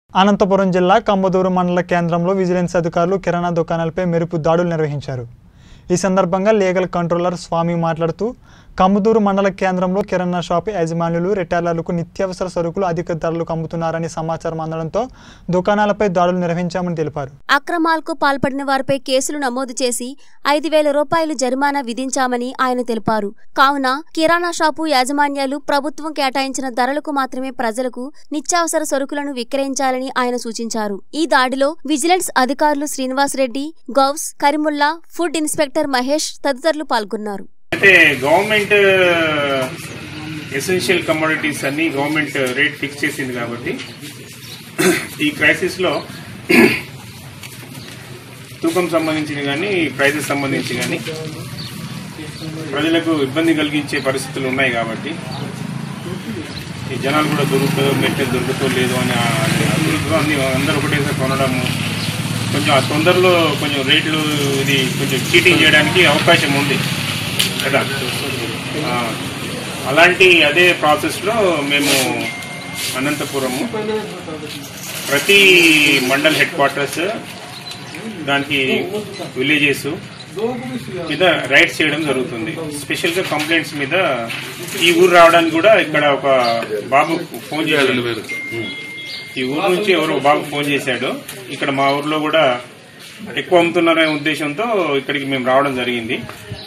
అనంతపురం జిల్లా కంబదూరు మండల కేంద్రంలో విజిలెన్స్ అధికారులు కిరాణా దుకాణాలపై మెరుపు దాడులు నిర్వహించారు ఈ సందర్భంగా లీగల్ కంట్రోలర్ స్వామి మాట్లాడుతూ కంబదూరు మండల కేంద్రంలో కిరాణా షాప్ యజమానులు రిటైలర్లకు నిత్యావసర సరుకులు అధిక ధరలకు అమ్ముతున్నారని సమాచారం అందడంతో దుకాణాలపై దాడులు నిర్వహించామని తెలిపారు అక్రమాలకు పాల్పడిన వారిపై కేసులు నమోదు చేసి ఐదు వేల రూపాయలు జరిమానా విధించామని ఆయన తెలిపారు కావున కిరాణా షాపు యాజమాన్యాలు ప్రభుత్వం కేటాయించిన ధరలకు మాత్రమే ప్రజలకు నిత్యావసర సరుకులను విక్రయించాలని ఆయన సూచించారు ఈ దాడిలో విజిలెన్స్ అధికారులు శ్రీనివాస్ రెడ్డి గౌస్ కరిముల్లా ఫుడ్ ఇన్స్పెక్టర్ మహేష్ తదితరులు పాల్గొన్నారు అయితే గవర్నమెంట్ ఎసెన్షియల్ కమోడిటీస్ అన్ని గవర్నమెంట్ రేట్ ఫిక్స్ చేసింది కాబట్టి ఈ క్రైసిస్ లో తూకం సంబంధించి కానీ ప్రైజెస్ సంబంధించి కానీ ప్రజలకు ఇబ్బంది కలిగించే పరిస్థితులు ఉన్నాయి కాబట్టి ఈ జనాలు కూడా దొరుకుతుందో మెటీరియల్ దొరుకుతో లేదు అని ఆ- దొరుకుతుందో అన్ని అందరూ ఒకటేసారి కొనడము కొంచెం ఆ తొందరలో కొంచెం రేట్లు ఇది కొంచెం చీటింగ్ చేయడానికి అవకాశం ఉంది కదా ఆ, అలాంటి అదే ప్రాసెస్లో మేము అనంతపురము ప్రతి మండల్ హెడ్ క్వార్టర్స్ దానికి విలేజెస్ మీద రైడ్స్ చేయడం జరుగుతుంది స్పెషల్ గా కంప్లైంట్స్ మీద ఈ ఊరు రావడానికి కూడా ఇక్కడ ఒక బాబు ఫోన్ చేశాడు ఈ ఊరు నుంచి ఎవరో ఒక బాబు ఫోన్ చేశాడు ఇక్కడ మా ఊర్లో కూడా ఎక్కువ అమ్ముతున్నారనే ఉద్దేశంతో ఇక్కడికి మేము రావడం జరిగింది